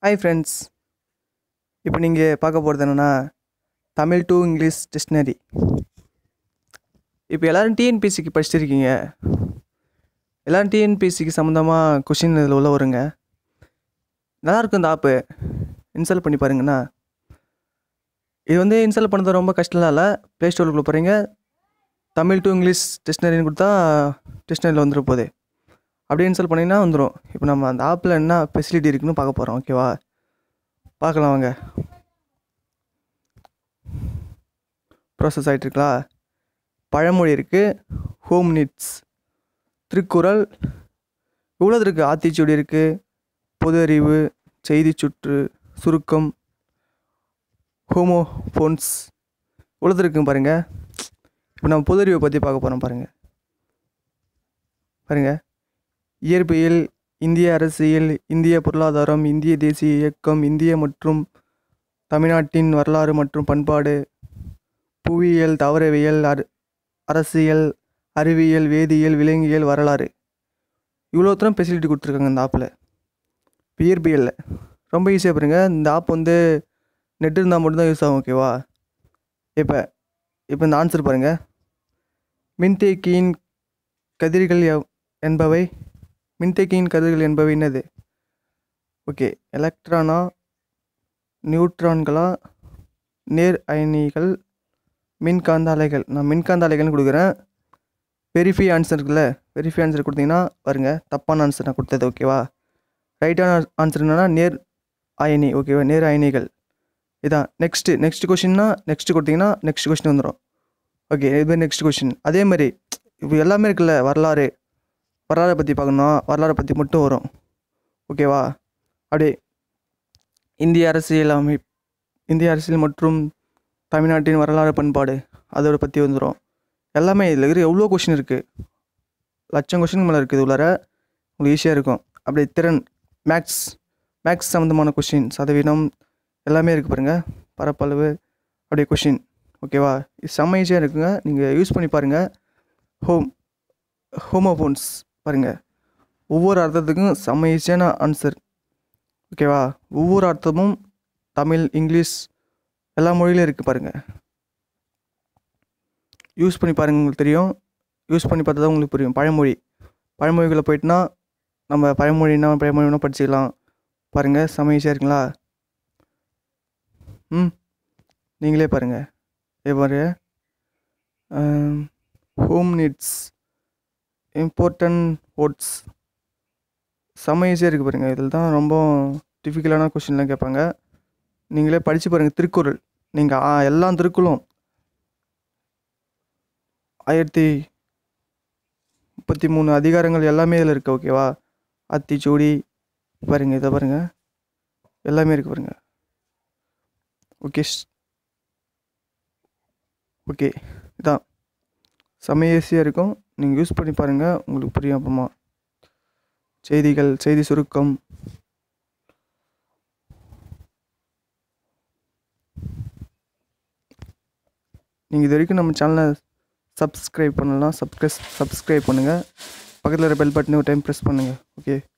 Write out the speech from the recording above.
hi friends இப்போ நீங்கள் பார்க்க போகிறது என்னென்னா தமிழ் டு இங்கிலீஷ் டிக்ஷனரி இப்போ எல்லோரும் டிஎன்பிசிக்கு படிச்சிருக்கீங்க எல்லோரும் டிஎன்பிசிக்கு சம்மந்தமாக கொஷின் இதில் உள்ள வருங்க நல்லாயிருக்கும் இந்த ஆப்பு இன்ஸ்டால் பண்ணி பாருங்கண்ணா இது வந்து இன்ஸ்டால் பண்ணது ரொம்ப கஷ்டம்லாம் இல்லை ப்ளே ஸ்டோருக்குள்ளே போகிறீங்க தமிழ் டு இங்கிலீஷ் டிக்ஷனரின்னு கொடுத்தா டிக்ஷனரியில் வந்துட போகுது அப்படியே இன்ஸ்டால் பண்ணிங்கன்னா வந்துடும் இப்போ நம்ம அந்த ஆப்பில் என்ன ஃபெசிலிட்டி இருக்குன்னு பார்க்க போகிறோம் ஓகேவா பார்க்கலாம் வாங்க ப்ராசஸ் ஆகிட்டுருக்கா பழமொழி இருக்குது ஹோம் நீட்ஸ் திருக்குறள் இவ்வளோது இருக்குது ஆத்திச்சூடி இருக்குது பொது அறிவு செய்தி சுற்று சுருக்கம் ஹோமோ ஃபோன்ஸ் இவ்வளோது இருக்குங்க பாருங்கள் இப்போ நம்ம பொது அறிவை பற்றி பார்க்க போகிறோம் பாருங்கள் பாருங்கள் இயற்பியல் இந்திய அரசியல் இந்திய பொருளாதாரம் இந்திய தேசிய இயக்கம் இந்திய மற்றும் தமிழ்நாட்டின் வரலாறு மற்றும் பண்பாடு புவியியல் தாவரவியல் அர் அரசியல் அறிவியல் வேதியியல் விலங்கியல் வரலாறு இவ்வளோ தூரம் ஃபெசிலிட்டி கொடுத்துருக்காங்க இந்த ஆப்பில் இப்போ இயற்பியலில் ரொம்ப ஈஸியாக பாருங்க இந்த ஆப் வந்து நெட் இருந்தால் மட்டும்தான் யூஸ் ஆகும் ஓகேவா இப்போ இப்போ இந்த ஆன்சர் பாருங்கள் மின்தேக்கியின் கதிர்கள் எவ்- என்பவை மின்தேக்கியின் கதிர்கள் என்பவை என்னது ஓகே எலக்ட்ரானா நியூட்ரான்களா நேர் அயனிகள் மின்காந்த அலைகள் நான் மின்காந்த அலைகள்னு கொடுக்குறேன் வெரிஃபை ஆன்சர் இருக்குல்ல வெரிஃபை ஆன்சர் கொடுத்தீங்கன்னா பாருங்க தப்பான ஆன்சர் நான் கொடுத்தது ஓகேவா ரைட்டான ஆன்சர் என்னன்னா நேர் அயனி ஓகேவா நேர் அயனிகள் இதான் நெக்ஸ்ட்டு நெக்ஸ்ட் கொஷின்னா நெக்ஸ்ட் கொடுத்தீங்கன்னா நெக்ஸ்ட் கொஷின் வந்துடும் ஓகே இது நெக்ஸ்ட் கொஷின் அதே மாதிரி இப்போ எல்லாமே இருக்குல்ல வரலாறு வரலாறை பற்றி பார்க்கணும் வரலாறை பற்றி மட்டும் வரும் ஓகேவா அப்படியே இந்திய அரசியல் அமை இந்திய அரசியல் மற்றும் தமிழ்நாட்டின் வரலாறு பண்பாடு அதோட பற்றி வந்துடும் எல்லாமே இதில் இருக்கிற எவ்வளோ கொஷின் இருக்குது லட்சம் கொஷின் மேலே இருக்குது உள்ளார உங்களுக்கு ஈஸியாக இருக்கும் அப்படியே திறன் மேக்ஸ் மேக்ஸ் சம்மந்தமான கொஷின் சதவீதம் எல்லாமே இருக்குது பாருங்கள் பரப்பளவு அப்படியே கொஷின் ஓகேவா இது செம்ம ஈஸியாக இருக்குங்க நீங்கள் யூஸ் பண்ணி பாருங்கள் ஹோம் ஹோமோஃபோன்ஸ் பாருங்கள் ஒவ்வொரு அர்த்தத்துக்கும் செம்ம ஈஸியான ஆன்சர் ஓகேவா ஒவ்வொரு அர்த்தமும் தமிழ் இங்கிலீஷ் எல்லா மொழியிலும் இருக்குது பாருங்கள் யூஸ் பண்ணி பாருங்கள் உங்களுக்கு தெரியும் யூஸ் பண்ணி பார்த்தா தான் உங்களுக்கு புரியும் பழமொழி பழமொழிகளை போயிட்டுனா நம்ம பழமொழினா பழமொழினா படிச்சுக்கலாம் பாருங்கள் செம்ம ஈஸியாக இருக்குங்களா ம் நீங்களே பாருங்கள் எவ்வாறு ஹோம் நீட்ஸ் இம்பார்ட்டன்ட் வேர்ட்ஸ் செம்ம ஈஸியாக இருக்குது பாருங்கள் இதில் தான் ரொம்ப டிஃபிகல்ட்டான கொஷின்லாம் கேட்பாங்க நீங்களே படித்து பாருங்கள் திருக்குறள் நீங்கள் எல்லா திருக்குறளும் ஆயிரத்தி முப்பத்தி மூணு அதிகாரங்கள் எல்லாமே இதில் இருக்குது ஓகேவா அத்திச்சூடி பாருங்கள் இதை பாருங்கள் எல்லாமே இருக்குது பாருங்கள் ஓகே ஓகே இதான் செம்ம ஈஸியாக இருக்கும் நீங்கள் யூஸ் பண்ணி பாருங்கள் உங்களுக்கு புரியும் அப்புறமா செய்திகள் செய்தி சுருக்கம் நீங்கள் இது வரைக்கும் நம்ம சேனலை சப்ஸ்கிரைப் பண்ணலாம் சப்ஸ்கிரைப் சப்ஸ்கிரைப் பண்ணுங்கள் பக்கத்தில் இருக்கிற பெல் பட்டனை ஒரு டைம் ப்ரெஸ் பண்ணுங்கள் ஓகே